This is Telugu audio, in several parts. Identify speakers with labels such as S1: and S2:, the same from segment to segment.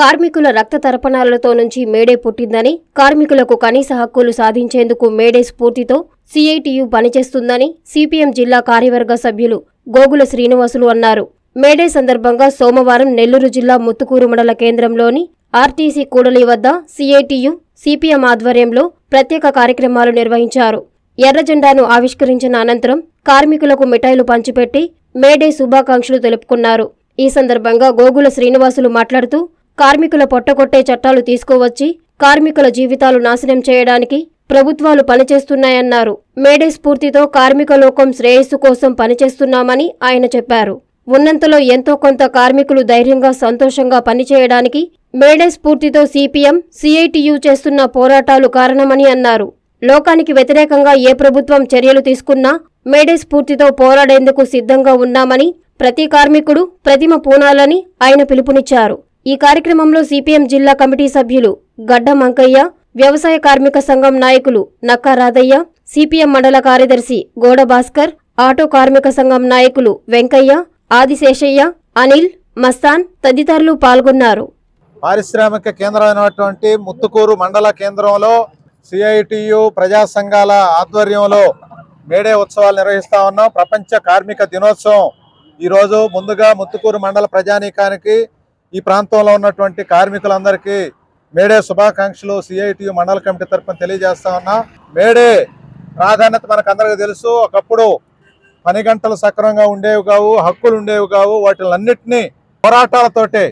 S1: కార్మికుల రక్త తర్పణాలతో నుంచి మేడే పుట్టిందని కార్మికులకు కనీస హక్కులు సాధించేందుకు మేడే స్ఫూర్తితో సిఐటియు పనిచేస్తుందని సిపిఎం జిల్లా కార్యవర్గ సభ్యులు గోగుల శ్రీనివాసులు అన్నారు మేడే సందర్భంగా సోమవారం నెల్లూరు జిల్లా ముత్తుకూరు మండల కేంద్రంలోని ఆర్టీసీ కూడలి వద్ద సిఐటియు సిపిఎం ఆధ్వర్యంలో ప్రత్యేక కార్యక్రమాలు నిర్వహించారు ఎర్ర జెండాను ఆవిష్కరించిన అనంతరం కార్మికులకు మిఠాయిలు పంచిపెట్టి మేడే శుభాకాంక్షలు తెలుపుకున్నారు ఈ సందర్భంగా గోగుల శ్రీనివాసులు మాట్లాడుతూ కార్మికుల పొట్టకొట్టే చట్టాలు తీసుకువచ్చి కార్మికుల జీవితాలు నాశనం చేయడానికి ప్రభుత్వాలు పనిచేస్తున్నాయన్నారు మేడే స్ఫూర్తితో కార్మిక లోకం శ్రేయస్సు కోసం పనిచేస్తున్నామని ఆయన చెప్పారు ఉన్నంతలో ఎంతో కొంత కార్మికులు ధైర్యంగా సంతోషంగా పనిచేయడానికి మేడే స్ఫూర్తితో సిపిఎం సిఐటియు చేస్తున్న పోరాటాలు కారణమని అన్నారు లోకానికి వ్యతిరేకంగా ఏ ప్రభుత్వం చర్యలు తీసుకున్నా మేడే స్ఫూర్తితో పోరాడేందుకు సిద్ధంగా ఉన్నామని ప్రతి కార్మికుడు ప్రతిమ పూనాలని ఆయన పిలుపునిచ్చారు ఈ కార్యక్రమంలో సిపిఎం జిల్లా కమిటీ సభ్యులు గడ్డ మంకయ్య వ్యవసాయ కార్మిక సంఘం నాయకులు నక్కా రాధయ్య సిపిఎం మండల కార్యదర్శి గోడ భాస్కర్ ఆటో కార్మిక సంఘం నాయకులు వెంకయ్య ఆదిశేషయ్య అనిల్ మస్తాన్ తదితరులు పాల్గొన్నారు
S2: పారిశ్రామిక కేంద్రమైనటువంటి ముత్తుకూరు మండల కేంద్రంలో సిఐటియు ప్రజా సంఘాల ఆధ్వర్యంలో మేడే ఉత్సవాలు నిర్వహిస్తా ఉన్నాం ప్రపంచ కార్మిక దినోత్సవం ఈరోజు ముందుగా ముత్తుకూరు మండల ప్రజానీకానికి ఈ ప్రాంతంలో ఉన్నటువంటి కార్మికులందరికీ మేడే శుభాకాంక్షలు సిఐటియు మండల కమిటీ తరఫున తెలియజేస్తా ఉన్నాం మేడే ప్రాధాన్యత మనకందరికీ తెలుసు ఒకప్పుడు పని గంటలు సక్రమంగా ఉండేవి కావు హక్కులు ఉండేవి కావు వాటిలన్నిటినీ పోరాటాలతోటే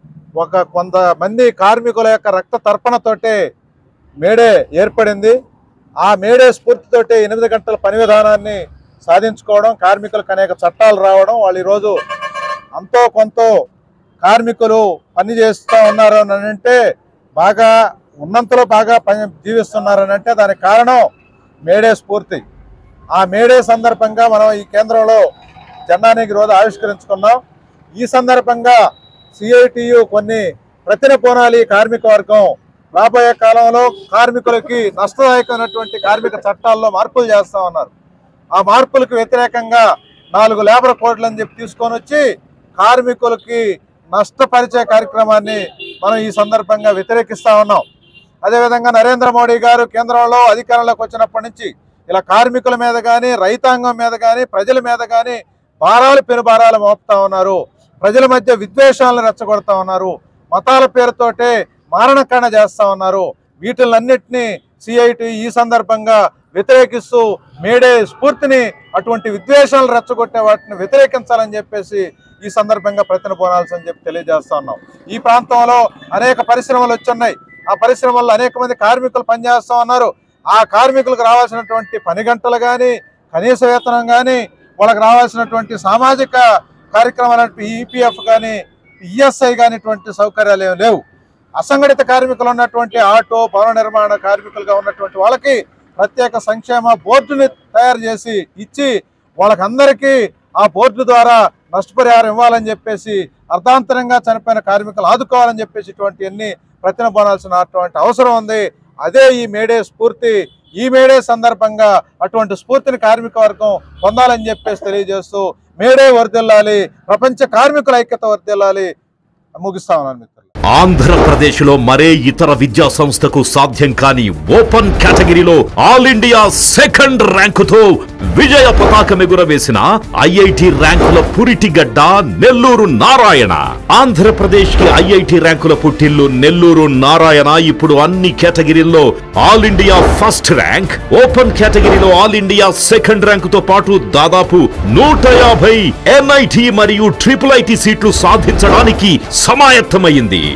S2: ఒక కొంతమంది కార్మికుల యొక్క రక్త తర్పణతోటే మేడే ఏర్పడింది ఆ మేడే స్ఫూర్తితోటే ఎనిమిది గంటల పని విధానాన్ని సాధించుకోవడం కార్మికులకు అనేక చట్టాలు రావడం వాళ్ళు ఈరోజు అంతో కొంత కార్మికులు పని చేస్తూ ఉన్నారు అని అంటే బాగా ఉన్నంతలో బాగా పని జీవిస్తున్నారని అంటే దానికి కారణం మేడే స్ఫూర్తి ఆ మేడే సందర్భంగా మనం ఈ కేంద్రంలో జెండానికి రోజు ఆవిష్కరించుకున్నాం ఈ సందర్భంగా సిఐటియు కొన్ని ప్రతిన పోనాలి కార్మిక వర్గం రాబోయే కాలంలో కార్మికులకి నష్టదాయకమైనటువంటి కార్మిక చట్టాల్లో మార్పులు చేస్తా ఉన్నారు ఆ మార్పులకు వ్యతిరేకంగా నాలుగు లేబర్ కోడ్లు అని చెప్పి తీసుకొని వచ్చి కార్మికులకి నష్టపరిచే కార్యక్రమాన్ని మనం ఈ సందర్భంగా వ్యతిరేకిస్తా ఉన్నాం అదేవిధంగా నరేంద్ర మోడీ గారు కేంద్రంలో అధికారంలోకి వచ్చినప్పటి నుంచి ఇలా కార్మికుల మీద కానీ రైతాంగం మీద కానీ ప్రజల మీద కానీ భారాలు పెనుభారాలు మోపుతా ఉన్నారు ప్రజల మధ్య విద్వేషాలను రెచ్చగొడతా ఉన్నారు మతాల పేరుతోటే మారణకాండ చేస్తా ఉన్నారు వీటిలన్నిటినీ సిఐటి ఈ సందర్భంగా వ్యతిరేకిస్తూ మేడే స్ఫూర్తిని అటువంటి విద్వేషాలు రెచ్చగొట్టే వాటిని వ్యతిరేకించాలని చెప్పేసి ఈ సందర్భంగా ప్రతిన పోనాల్సి చెప్పి తెలియజేస్తా ఉన్నాం ఈ ప్రాంతంలో అనేక పరిశ్రమలు వచ్చున్నాయి ఆ పరిశ్రమల్లో అనేక మంది కార్మికులు పనిచేస్తా ఉన్నారు ఆ కార్మికులకు రావాల్సినటువంటి పని గంటలు కానీ కనీస వేతనం కానీ వాళ్ళకి రావాల్సినటువంటి సామాజిక కార్యక్రమాలు ఈపీఎఫ్ కానీ ఈఎస్ఐ కానీ ఇటువంటి సౌకర్యాలు ఏమి లేవు అసంఘటిత కార్మికులు ఉన్నటువంటి ఆటో భవన నిర్మాణ కార్మికులుగా ఉన్నటువంటి వాళ్ళకి ప్రత్యేక సంక్షేమ బోర్డుని తయారు చేసి ఇచ్చి వాళ్ళకందరికీ ఆ బోర్డు ద్వారా నష్టపరిహారం ఇవ్వాలని చెప్పేసి అర్ధాంతరంగా చనిపోయిన కార్మికులు ఆదుకోవాలని చెప్పేసి ఇటువంటి అన్ని ప్రతినబడాల్సినటువంటి అవసరం ఉంది అదే ఈ మేడే స్ఫూర్తి ఈ మేడే సందర్భంగా అటువంటి స్ఫూర్తిని కార్మిక వర్గం పొందాలని చెప్పేసి తెలియజేస్తూ మేడే వర్దిల్లాలి ప్రపంచ కార్మికుల ఐక్యత వర్దిల్లాలి ముగిస్తా ఉన్నాను మిత్రులు
S3: ఆంధ్రప్రదేశ్లో మరే ఇతర విద్యా సంస్థకు సాధ్యం కాని ఓపెన్ కేటగిరీలో ఆల్ ఇండియా సెకండ్ ర్యాంకుతో విజయ పతాకం ఎగురవేసిన ఐఐటి ర్యాంకుల పురిటిగడ్డ నెల్లూరు నారాయణ ఆంధ్రప్రదేశ్ కి ఐఐటి ర్యాంకుల పుట్టిల్లు నెల్లూరు నారాయణ ఇప్పుడు అన్ని కేటగిరీల్లో all India first rank open కేటగిరీలో ఆల్ ఇండియా సెకండ్ ర్యాంకుతో పాటు దాదాపు నూట యాభై ఎన్ఐటి మరియు ట్రిపుల్ ఐటి సీట్లు సాధించడానికి సమాయత్తమైంది